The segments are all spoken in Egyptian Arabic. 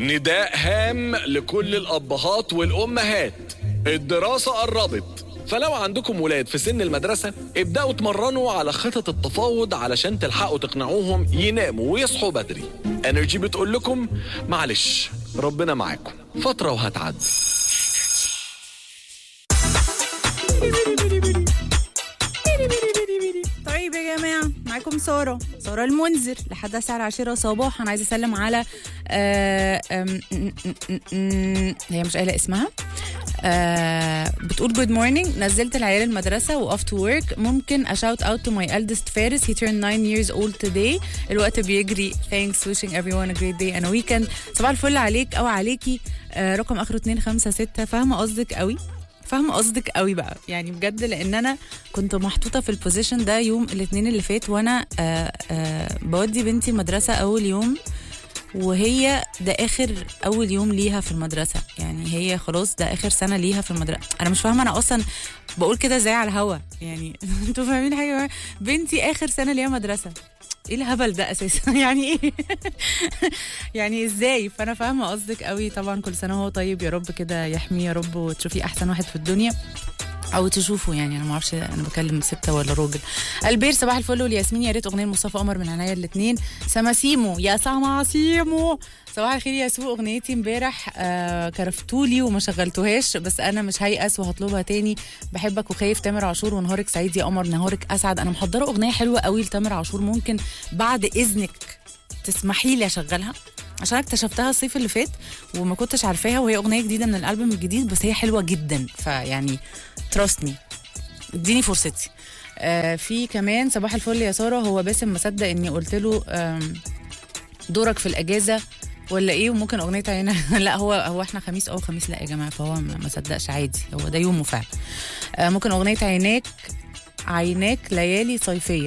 نداء هام لكل الأبهات والأمهات الدراسة قربت فلو عندكم ولاد في سن المدرسة ابدأوا اتمرنوا على خطط التفاوض علشان تلحقوا تقنعوهم يناموا ويصحوا بدري انرجي بتقول لكم معلش ربنا معاكم فترة وهتعدي طيب يا جماعة معاكم سارة سارة المنذر لحد الساعة العاشرة صباحا عايزة أسلم على آه آم، م- م- م- هي مش قايلة اسمها آه بتقول جود مورنينج نزلت العيال المدرسة و off to work ممكن أشاوت اوت to my eldest فارس he turned 9 years old today الوقت بيجري thanks wishing everyone a great day and a weekend صباح الفل عليك أو عليكي آه رقم آخره 256 فاهمة قصدك قوي فاهمه قصدك قوي بقى يعني بجد لان انا كنت محطوطه في البوزيشن ده يوم الاثنين اللي فات وانا آه آه بودي بنتي المدرسه اول يوم وهي ده اخر اول يوم ليها في المدرسه يعني هي خلاص ده اخر سنه ليها في المدرسه انا مش فاهمه انا اصلا بقول كده ازاي على الهوا يعني انتوا فاهمين حاجه بنتي اخر سنه ليها مدرسه ايه الهبل ده اساسا يعني ايه يعني ازاي فانا فاهمه قصدك قوي طبعا كل سنه وهو طيب يا رب كده يحميه يا رب وتشوفي احسن واحد في الدنيا او تشوفوا يعني انا ما اعرفش انا بكلم ست ولا راجل البير صباح الفل والياسمين يا ريت اغنيه مصطفى قمر من عناية الاثنين سماسيمو يا سماسيمو صباح الخير يا سوق اغنيتي امبارح آه كرفتولي وما شغلتوهاش بس انا مش هيأس وهطلبها تاني بحبك وخايف تامر عاشور ونهارك سعيد يا قمر نهارك اسعد انا محضره اغنيه حلوه قوي لتامر عاشور ممكن بعد اذنك تسمحي لي اشغلها عشان اكتشفتها الصيف اللي فات وما كنتش عارفاها وهي اغنيه جديده من الالبوم الجديد بس هي حلوه جدا فيعني تراستني اديني فرصتي آه في كمان صباح الفل يا ساره هو باسم مصدق اني قلت له آم، دورك في الاجازه ولا ايه وممكن اغنيه عينا لا هو هو احنا خميس او خميس لا يا جماعه فهو ما ما صدقش عادي هو ده يومه فعلا آه ممكن اغنيه عيناك عيناك ليالي صيفيه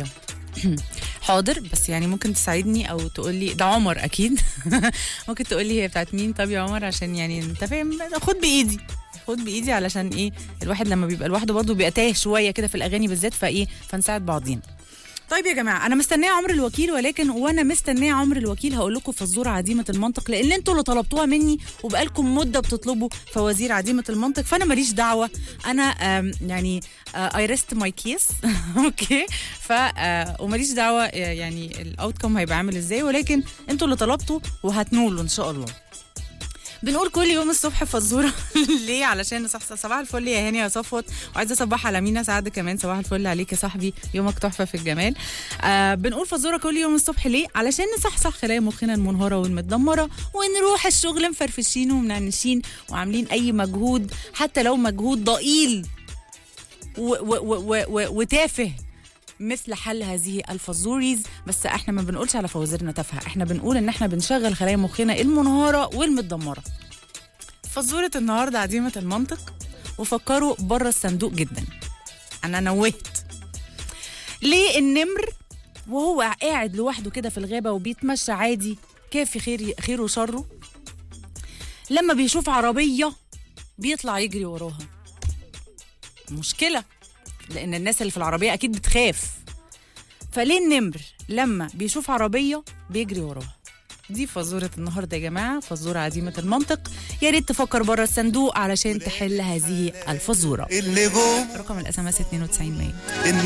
حاضر بس يعني ممكن تساعدني او تقول لي ده عمر اكيد ممكن تقول لي هي بتاعت مين طب يا عمر عشان يعني انت فاهم خد بايدي خد بايدي علشان ايه الواحد لما بيبقى لوحده برضه بيبقى تايه شويه كده في الاغاني بالذات فايه فنساعد بعضينا طيب يا جماعه انا مستنيه عمر الوكيل ولكن وانا مستنيه عمر الوكيل هقول لكم فزوره عديمه المنطق لان انتوا اللي طلبتوها مني وبقالكم مده بتطلبوا فوازير عديمه المنطق فانا ماليش دعوه انا آم، يعني اي ريست ماي كيس اوكي ف آه، وماليش دعوه آه، يعني الاوت كوم هيبقى عامل ازاي ولكن انتوا اللي طلبتوا وهتنولوا ان شاء الله بنقول كل يوم الصبح فزوره ليه علشان نصحصح صباح الفل يا هاني يا صفوت وعايزه اصبح على مينا سعد كمان صباح الفل عليك يا صاحبي يومك تحفه في الجمال آه بنقول فزوره كل يوم الصبح ليه علشان نصحصح خلايا مخنا المنهاره والمتدمره ونروح الشغل مفرفشين ومنعنشين وعاملين اي مجهود حتى لو مجهود ضئيل و- و- و- و- و- وتافه مثل حل هذه الفزوريز بس احنا ما بنقولش على فوازيرنا تافهه احنا بنقول ان احنا بنشغل خلايا مخنا المنهاره والمتدمره فزوره النهارده عديمه المنطق وفكروا بره الصندوق جدا انا نوهت ليه النمر وهو قاعد لوحده كده في الغابه وبيتمشى عادي كافي خير خير وشره لما بيشوف عربيه بيطلع يجري وراها مشكله لان الناس اللي في العربيه اكيد بتخاف فليه النمر لما بيشوف عربيه بيجري وراها دي فزورة النهاردة يا جماعة فزورة عديمة المنطق يا ريت تفكر بره الصندوق علشان تحل هذه الفزورة اللي جوه رقم الاس ام اس 92 100